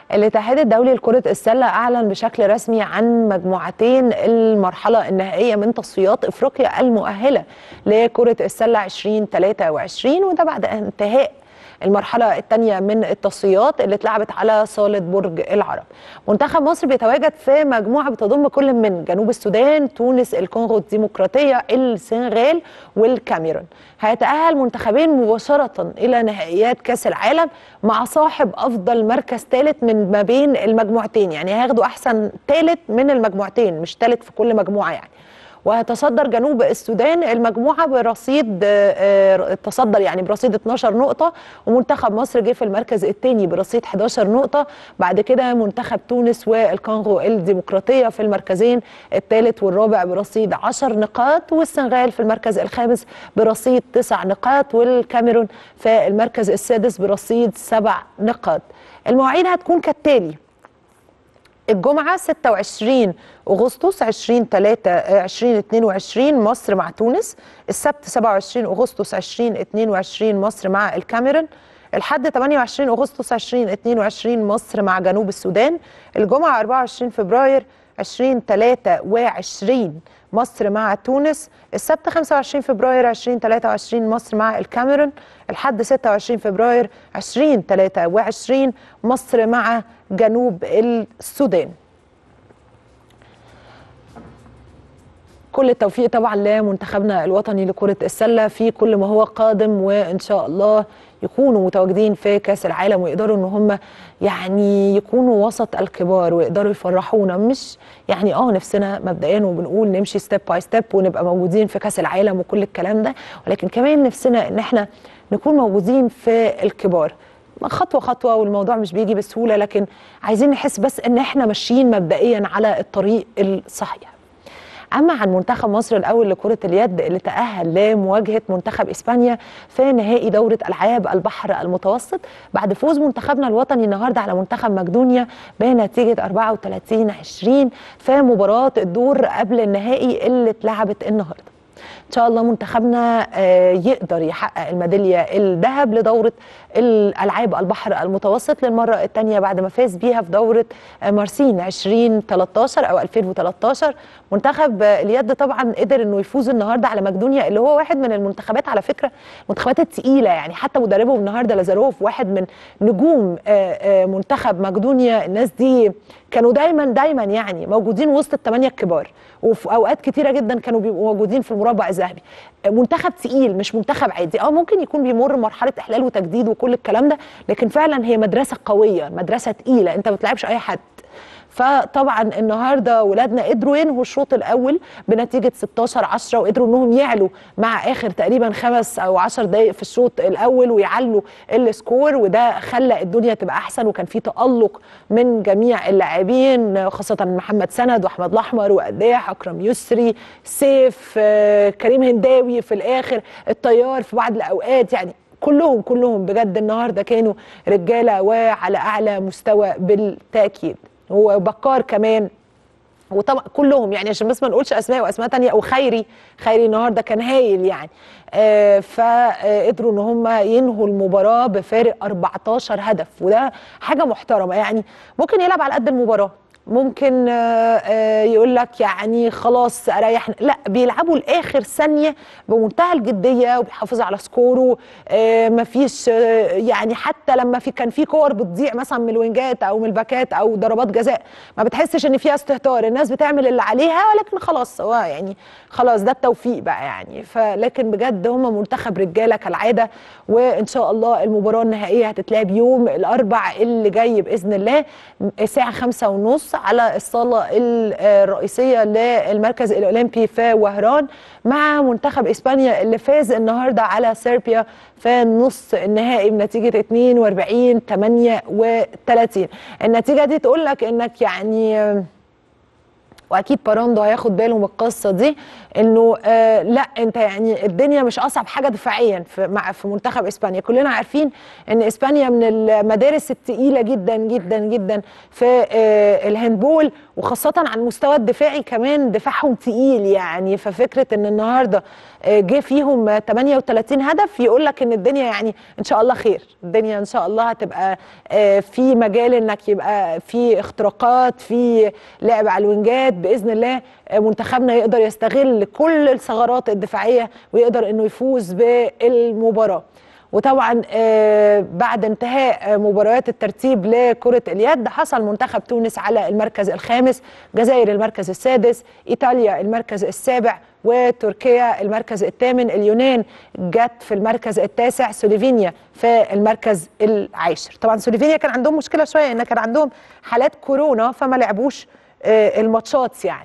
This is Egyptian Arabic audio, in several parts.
الاتحاد الدولي لكرة السلة أعلن بشكل رسمي عن مجموعتين المرحلة النهائية من تصفيات إفريقيا المؤهلة لكرة السلة 2023 وده بعد انتهاء المرحلة الثانية من التصفيات اللي اتلعبت على صالة برج العرب. منتخب مصر بيتواجد في مجموعة بتضم كل من جنوب السودان، تونس، الكونغو الديمقراطية، السنغال والكاميرون. هيتأهل منتخبين مباشرة إلى نهائيات كأس العالم مع صاحب أفضل مركز ثالث من ما بين المجموعتين، يعني هياخدوا أحسن ثالث من المجموعتين مش ثالث في كل مجموعة يعني. وهتصدر جنوب السودان المجموعه برصيد تصدر يعني برصيد 12 نقطه ومنتخب مصر جه في المركز الثاني برصيد 11 نقطه بعد كده منتخب تونس والكونغو الديمقراطيه في المركزين الثالث والرابع برصيد 10 نقاط والسنغال في المركز الخامس برصيد 9 نقاط والكاميرون في المركز السادس برصيد 7 نقاط المواعيد هتكون كالتالي الجمعة 26 أغسطس 20 3 2022 مصر مع تونس السبت 27 أغسطس 2022 مصر مع الكاميرون الحد 28 أغسطس 2022 مصر مع جنوب السودان الجمعة 24 فبراير 2023 مصر مع تونس السبت 25 فبراير 2023 مصر مع الكاميرون الحد 26 فبراير 2023 مصر مع جنوب السودان كل التوفيق طبعا لمنتخبنا الوطني لكرة السلة في كل ما هو قادم وإن شاء الله يكونوا متواجدين في كأس العالم ويقدروا إن هم يعني يكونوا وسط الكبار ويقدروا يفرحونا مش يعني اه نفسنا مبدئيا وبنقول نمشي ستيب باي ستيب ونبقى موجودين في كأس العالم وكل الكلام ده ولكن كمان نفسنا إن احنا نكون موجودين في الكبار خطوه خطوه والموضوع مش بيجي بسهوله لكن عايزين نحس بس ان احنا ماشيين مبدئيا على الطريق الصحيح اما عن منتخب مصر الاول لكره اليد اللي تاهل لمواجهه منتخب اسبانيا في نهائي دوره العاب البحر المتوسط بعد فوز منتخبنا الوطني النهارده على منتخب مقدونيا بنتيجه 34 20 في مباراه الدور قبل النهائي اللي اتلعبت النهارده ان شاء الله منتخبنا يقدر يحقق الميداليه الذهب لدوره الالعاب البحر المتوسط للمره الثانيه بعد ما فاز بيها في دوره مارسين 2013 او 2013 منتخب اليد طبعا قدر انه يفوز النهارده على مقدونيا اللي هو واحد من المنتخبات على فكره المنتخبات الثقيله يعني حتى مدربهم النهارده لازاروف واحد من نجوم منتخب مقدونيا الناس دي كانوا دايما دايما يعني موجودين وسط الثمانيه الكبار وفي اوقات كتيره جدا كانوا بيبقوا موجودين في المربع الذهبي منتخب تقيل مش منتخب عادي اه ممكن يكون بيمر مرحله احلال وتجديد وكل الكلام ده لكن فعلا هي مدرسه قويه مدرسه تقيله انت ما بتلعبش اي حد فطبعا النهارده ولادنا قدروا ينهوا الشوط الاول بنتيجه 16 10 وقدروا انهم يعلوا مع اخر تقريبا خمس او 10 دقائق في الشوط الاول ويعلوا السكور وده خلى الدنيا تبقى احسن وكان في تالق من جميع اللاعبين خاصه محمد سند واحمد الاحمر وقداح اكرم يسري سيف كريم هنداوي في الاخر الطيار في بعض الاوقات يعني كلهم كلهم بجد النهارده كانوا رجاله وعلى اعلى مستوى بالتاكيد وبكار كمان وطبعا كلهم يعني عشان بس ما نقولش اسماء واسماء تانية وخيري خيري النهارده كان هايل يعني آه فقدروا ان هم ينهوا المباراه بفارق 14 هدف وده حاجه محترمه يعني ممكن يلعب على قد المباراه ممكن يقول لك يعني خلاص اريح لا بيلعبوا لاخر ثانيه بمنتهى الجديه وبيحافظوا على سكوره مفيش يعني حتى لما في كان في كور بتضيع مثلا من الوينجات او من الباكات او ضربات جزاء ما بتحسش ان فيها استهتار الناس بتعمل اللي عليها ولكن خلاص هو يعني خلاص ده التوفيق بقى يعني فلكن بجد هم منتخب رجاله كالعاده وان شاء الله المباراه النهائيه هتتلعب يوم الاربع اللي جاي باذن الله الساعه خمسة ونص على الصاله الرئيسيه للمركز الاولمبي في وهران مع منتخب اسبانيا اللي فاز النهارده على صربيا في نص النهائي بنتيجه 42 38 النتيجه دي تقول لك انك يعني واكيد باراندو هياخد باله من القصه دي انه آه لا انت يعني الدنيا مش اصعب حاجه دفاعيا في مع في منتخب اسبانيا كلنا عارفين ان اسبانيا من المدارس الثقيله جدا جدا جدا في آه الهاندبول وخاصه على المستوى الدفاعي كمان دفاعهم تقيل يعني ففكره ان النهارده آه جه فيهم 38 هدف يقول لك ان الدنيا يعني ان شاء الله خير الدنيا ان شاء الله هتبقى آه في مجال انك يبقى في اختراقات في لعب على الوينجات باذن الله منتخبنا يقدر يستغل كل الثغرات الدفاعيه ويقدر انه يفوز بالمباراه وطبعا بعد انتهاء مباريات الترتيب لكرة اليد حصل منتخب تونس على المركز الخامس جزائر المركز السادس إيطاليا المركز السابع وتركيا المركز الثامن اليونان جت في المركز التاسع سلوفينيا في المركز العاشر طبعا سلوفينيا كان عندهم مشكلة شوية ان كان عندهم حالات كورونا فما لعبوش الماتشات يعني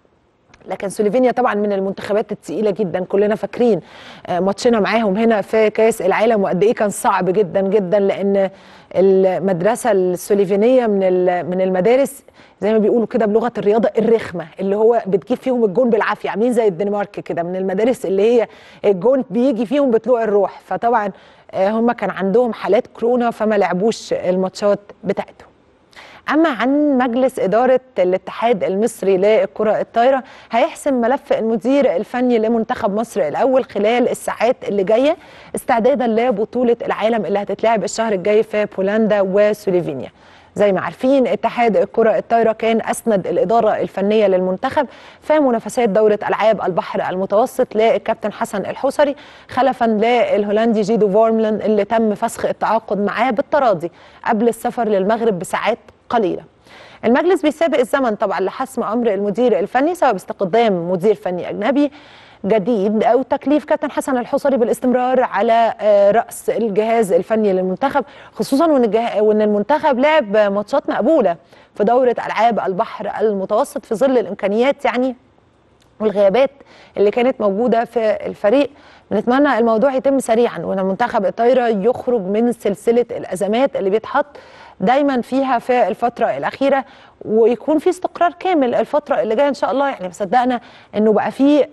لكن سلوفينيا طبعا من المنتخبات الثقيله جدا كلنا فاكرين ماتشنا معاهم هنا في كاس العالم وقد ايه كان صعب جدا جدا لان المدرسه السلوفينيه من من المدارس زي ما بيقولوا كده بلغه الرياضه الرخمه اللي هو بتجيب فيهم الجون بالعافيه عاملين زي الدنمارك كده من المدارس اللي هي الجون بيجي فيهم بطلوع الروح فطبعا هم كان عندهم حالات كورونا فما لعبوش الماتشات بتاعتهم اما عن مجلس اداره الاتحاد المصري للكره الطايره هيحسم ملف المدير الفني لمنتخب مصر الاول خلال الساعات اللي جايه استعدادا لبطوله العالم اللي هتتلعب الشهر الجاي في بولندا وسلوفينيا زي ما عارفين اتحاد الكرة الطايرة كان أسند الإدارة الفنية للمنتخب في منافسات دورة ألعاب البحر المتوسط للكابتن حسن الحوسري خلفا للهولندي جيدو فورملن اللي تم فسخ التعاقد معاه بالتراضي قبل السفر للمغرب بساعات قليلة المجلس بيسابق الزمن طبعا لحسم أمر المدير الفني سواء باستقدام مدير فني أجنبي جديد او تكليف كابتن حسن الحصري بالاستمرار على راس الجهاز الفني للمنتخب خصوصا وان وان المنتخب لعب ماتشات مقبوله في دوره العاب البحر المتوسط في ظل الامكانيات يعني والغيابات اللي كانت موجوده في الفريق بنتمنى الموضوع يتم سريعا وان منتخب الطايره يخرج من سلسله الازمات اللي بيتحط دايما فيها في الفتره الاخيره ويكون في استقرار كامل الفتره اللي جايه ان شاء الله يعني مصدقنا انه بقى في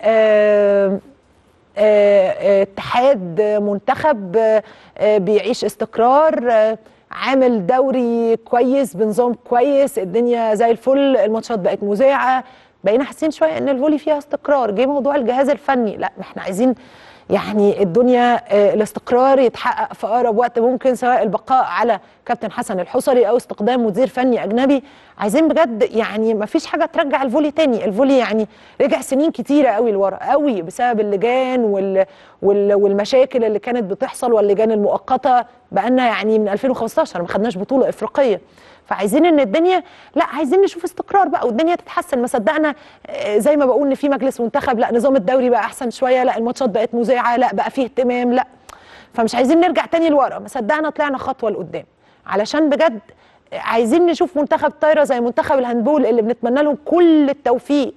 اتحاد منتخب بيعيش استقرار عامل دوري كويس بنظام كويس الدنيا زي الفل الماتشات بقت مذاعه بقينا حاسين شويه ان الفولي فيها استقرار جه موضوع الجهاز الفني لا احنا عايزين يعني الدنيا الاستقرار يتحقق في اقرب وقت ممكن سواء البقاء على كابتن حسن الحصري او استخدام مدير فني اجنبي عايزين بجد يعني ما فيش حاجه ترجع الفولي تاني الفولي يعني رجع سنين كتيره قوي لورا قوي بسبب اللجان وال وال والمشاكل اللي كانت بتحصل واللجان المؤقته بقالنا يعني من 2015 ما خدناش بطوله افريقيه فعايزين ان الدنيا لا عايزين نشوف استقرار بقى والدنيا تتحسن ما صدقنا زي ما بقول ان في مجلس منتخب لا نظام الدوري بقى احسن شويه لا الماتشات بقت مذاعه لا بقى فيه اهتمام لا فمش عايزين نرجع تاني لورا ما صدقنا طلعنا خطوه لقدام علشان بجد عايزين نشوف منتخب طايره زي منتخب الهاندبول اللي بنتمنى لهم كل التوفيق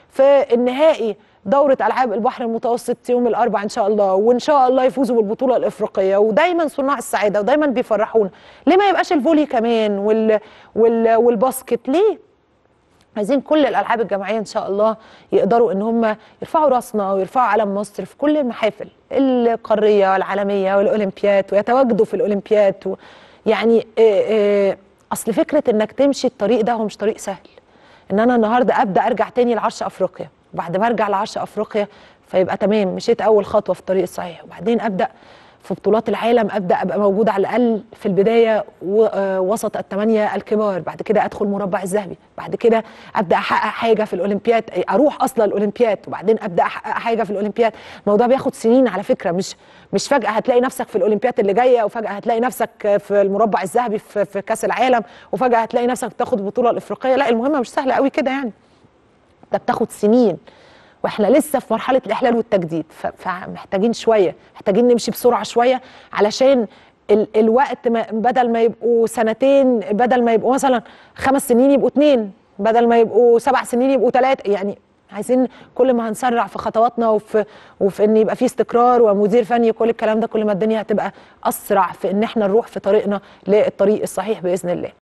في النهائي دورة ألعاب البحر المتوسط يوم الأربعاء إن شاء الله وإن شاء الله يفوزوا بالبطولة الإفريقية ودايما صناع السعادة ودايما بيفرحونا ليه ما يبقاش الفولي كمان وال وال والباسكت ليه عايزين كل الالعاب الجماعيه ان شاء الله يقدروا ان هم يرفعوا راسنا ويرفعوا علم مصر في كل المحافل القاريه والعالميه والاولمبياد ويتواجدوا في الاولمبياد و يعني آآ آآ اصل فكره انك تمشي الطريق ده هو مش طريق سهل ان انا النهارده ابدا ارجع تاني لعرش افريقيا وبعد ما ارجع لعرش افريقيا فيبقى تمام مشيت اول خطوه في الطريق الصحيح وبعدين ابدا في بطولات العالم ابدا ابقى موجود على الاقل في البدايه وسط الثمانيه الكبار بعد كده ادخل مربع الذهبي بعد كده ابدا احقق حاجه في الاولمبياد اروح اصلا الاولمبياد وبعدين ابدا احقق حاجه في الاولمبياد الموضوع بياخد سنين على فكره مش مش فجاه هتلاقي نفسك في الاولمبياد اللي جايه وفجاه هتلاقي نفسك في المربع الذهبي في, في كاس العالم وفجاه هتلاقي نفسك تاخد البطوله الافريقيه لا المهمه مش سهله قوي كده يعني ده بتاخد سنين واحنا لسه في مرحله الاحلال والتجديد فمحتاجين شويه محتاجين نمشي بسرعه شويه علشان ال الوقت ما بدل ما يبقوا سنتين بدل ما يبقوا مثلا خمس سنين يبقوا اتنين بدل ما يبقوا سبع سنين يبقوا ثلاثه يعني عايزين كل ما هنسرع في خطواتنا وفي وفي ان يبقى في استقرار ومدير فني كل الكلام ده كل ما الدنيا هتبقى اسرع في ان احنا نروح في طريقنا للطريق الصحيح باذن الله